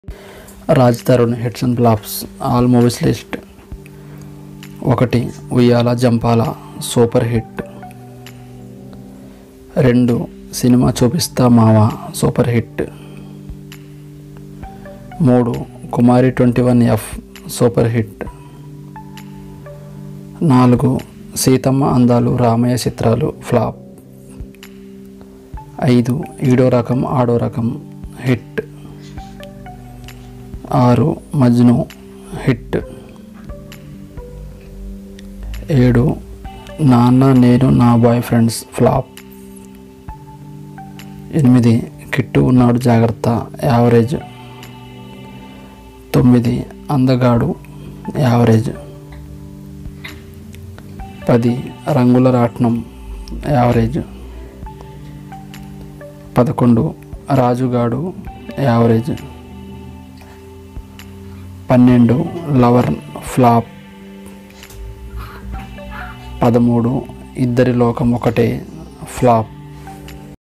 Raj Tarun hits and flops all movies list ఒకటి Uyyala Jampala super hit రెండు cinema Chupistha Mava super hit మూడు Kumari twenty one F super hit నాలుగు సీతమ్మ అందాలు రామయ్య చిత్రాలు ఫ్లాప్ ఐదు ఈడో రకం ఆడో రకం హిట్ ఆరు మజ్ను హిట్ ఏడు Nanna Nenu Naa boyfriends flop ఎనిమిది కిట్టు ఉన్నాడు జాగ్రత్త యావరేజ్ తొమ్మిది అందగాడు యావరేజ్ పది రంగుల రాట్నం యావరేజ్ పదకొండు రాజుగాడు యావరేజ్ పన్నెండు లవర్ ఫ్లాప్ పదమూడు ఇద్దరి లోకం ఒకటే ఫ్లాప్